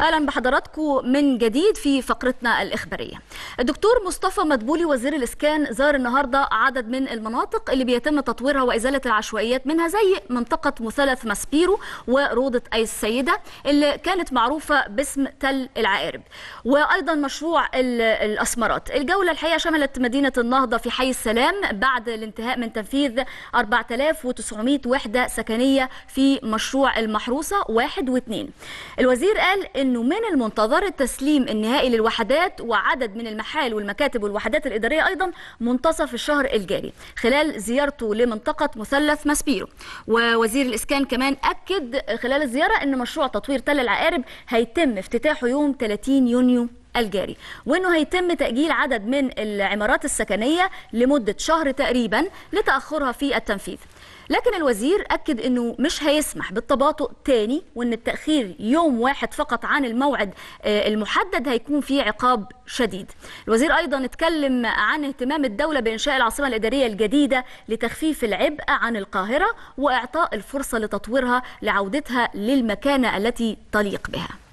اهلا بحضراتكم من جديد في فقرتنا الاخباريه. الدكتور مصطفى مدبولي وزير الاسكان زار النهارده عدد من المناطق اللي بيتم تطويرها وازاله العشوائيات منها زي منطقه مثلث ماسبيرو وروضه اي السيده اللي كانت معروفه باسم تل العقارب. وايضا مشروع الاسمرات. الجوله الحقيقه شملت مدينه النهضه في حي السلام بعد الانتهاء من تنفيذ 4900 وحده سكنيه في مشروع المحروسه واحد واثنين. الوزير قال انه من المنتظر التسليم النهائي للوحدات وعدد من المحال والمكاتب والوحدات الاداريه ايضا منتصف الشهر الجاري خلال زيارته لمنطقه مثلث ماسبيرو ووزير الاسكان كمان اكد خلال الزياره ان مشروع تطوير تل العقارب هيتم افتتاحه يوم 30 يونيو الجاري وانه هيتم تاجيل عدد من العمارات السكنيه لمده شهر تقريبا لتاخرها في التنفيذ لكن الوزير أكد أنه مش هيسمح بالتباطؤ تاني وأن التأخير يوم واحد فقط عن الموعد المحدد هيكون فيه عقاب شديد الوزير أيضا اتكلم عن اهتمام الدولة بإنشاء العاصمة الإدارية الجديدة لتخفيف العبء عن القاهرة وإعطاء الفرصة لتطويرها لعودتها للمكانة التي تليق بها